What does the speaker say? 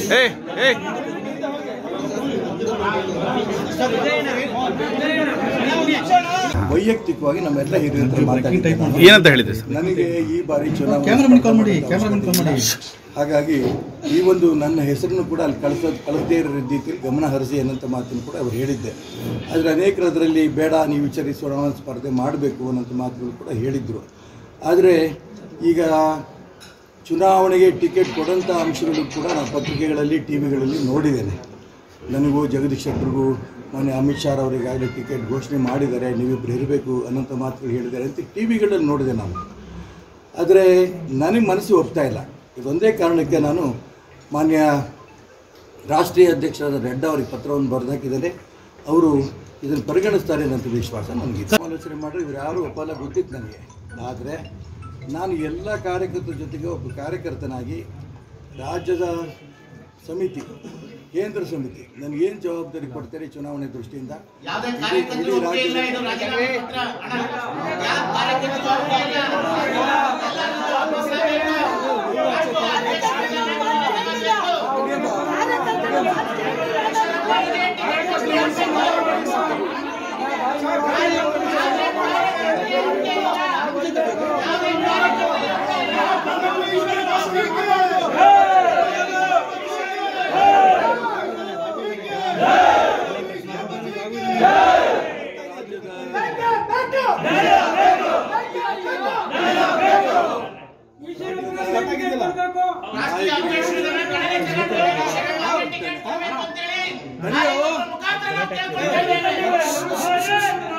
ಏಯ್ ಏಯ್ ವೈಯಕ್ತಿಕವಾಗಿ ನಮ್ಮೆಲ್ಲ ಹಿರಿಯರ ಹತ್ರ ಮಾತಾಡಿದ್ದೆ ನಾನು. ಏನಂತ ಹೇಳಿದೆ ಸರ್ ನನಗೆ ಈ ಬಾರಿ ಚುನಾವಣೆ ಕ್ಯಾಮ್ರಾಮನ್ ಕಾಲ್ ಮಾಡಿ ಕ್ಯಾಮ್ರಾಮನ್ ಕಾಲ್ ಮಾಡಿ ಹಾಗಾಗಿ ಈ ಒಂದು ನನ್ನ ಹೆಸರನ್ನು ಕೂಡ ಅಲ್ಲಿ ಕಳಿಸೋದು ಕಳಿಸದೇ ಇರೋ ರೀತಿಯಲ್ಲಿ ಗಮನ ಹರಿಸಿ ಅನ್ನೋಂಥ ಮಾತನ್ನು ಕೂಡ ಅವರು ಹೇಳಿದ್ದೆ ಆದರೆ ಅನೇಕರು ಅದರಲ್ಲಿ ಬೇಡ ನೀವು ವಿಚಾರಿಸೋಣ ಸ್ಪರ್ಧೆ ಮಾಡಬೇಕು ಅನ್ನೋಂಥ ಮಾತುಗಳು ಕೂಡ ಹೇಳಿದರು ಆದರೆ ಈಗ ಚುನಾವಣೆಗೆ ಟಿಕೆಟ್ ಕೊಡೋಂಥ ಅಂಶಗಳು ಕೂಡ ನಾನು ಪತ್ರಿಕೆಗಳಲ್ಲಿ ಟಿ ವಿಗಳಲ್ಲಿ ನೋಡಿದ್ದೇನೆ ನನಗೂ ಜಗದೀಶ್ ಶೆಟ್ಟರಿಗೂ ಮೊನ್ನೆ ಅಮಿತ್ ಶಾ ಅವರಿಗಾಗಲೇ ಟಿಕೆಟ್ ಘೋಷಣೆ ಮಾಡಿದ್ದಾರೆ ನೀವಿಬ್ಬರು ಇರಬೇಕು ಅನ್ನೋಂಥ ಮಾತುಗಳು ಹೇಳಿದ್ದಾರೆ ಅಂತ ಟಿ ವಿಗಳಲ್ಲಿ ನೋಡಿದೆ ನಾನು ಆದರೆ ನನಗೆ ಮನಸ್ಸು ಒಪ್ತಾ ಇಲ್ಲ ಇದೊಂದೇ ಕಾರಣಕ್ಕೆ ನಾನು ಮಾನ್ಯ ರಾಷ್ಟ್ರೀಯ ಅಧ್ಯಕ್ಷರಾದ ರೆಡ್ಡ ಅವರಿಗೆ ಪತ್ರವನ್ನು ಬರೆದಾಕಿದ್ದಾರೆ ಅವರು ಇದನ್ನು ಪರಿಗಣಿಸ್ತಾರೆ ಅನ್ನೋಂಥ ವಿಶ್ವಾಸ ನನಗೆ ಆಲೋಚನೆ ಮಾಡಿದ್ರೆ ಇವ್ರು ಯಾರು ಒಪ್ಪಲ್ಲ ಗೊತ್ತಿತ್ತು ನನಗೆ ಆದರೆ ನಾನು ಎಲ್ಲ ಕಾರ್ಯಕರ್ತರ ಜೊತೆಗೆ ಒಬ್ಬ ಕಾರ್ಯಕರ್ತನಾಗಿ ರಾಜ್ಯದ ಸಮಿತಿ ಕೇಂದ್ರ ಸಮಿತಿ ನನಗೇನು ಜವಾಬ್ದಾರಿ ಕೊಡ್ತಾರೆ ಚುನಾವಣೆ ದೃಷ್ಟಿಯಿಂದ ಯಾವುದೇ ಇಡೀ- ಕಾರ್ಯಕರ್ತರು ಇಡೀ ಒಪ್ಪಿಗೆ ಇಲ್ಲ, ರಾಜ್ಯದ ಇದು ರಾಜೀನಾಮೆ ಪತ್ರ. ಅಣ್ಣ, ಯಾವ ಕಾರ್ಯಕರ್ತರು ಒಪ್ಪಿಗೆ ಇಲ್ಲ. ಎಲ್ಲರೂ ವಾಪಸ್ ಆಗ್ಬೇಕು. ರಾಷ್ಟ್ರೀಯ ಅಧ್ಯಕ್ಷರಿದ್ದಾರೆ, ಕಡೆಗೆ ತಗೊಂಡು ಶರಣಾಗಿ ಟಿಕೆಟ್ ಕೊಡ್ಬೇಕು ಅಂತೇಳಿ. ನಾಯಕರ ಮುಖಾಂತರ ನಾವು ಕೇಳ್ಕೊಳ್ತಾ ಇದ್ದೇವೆ.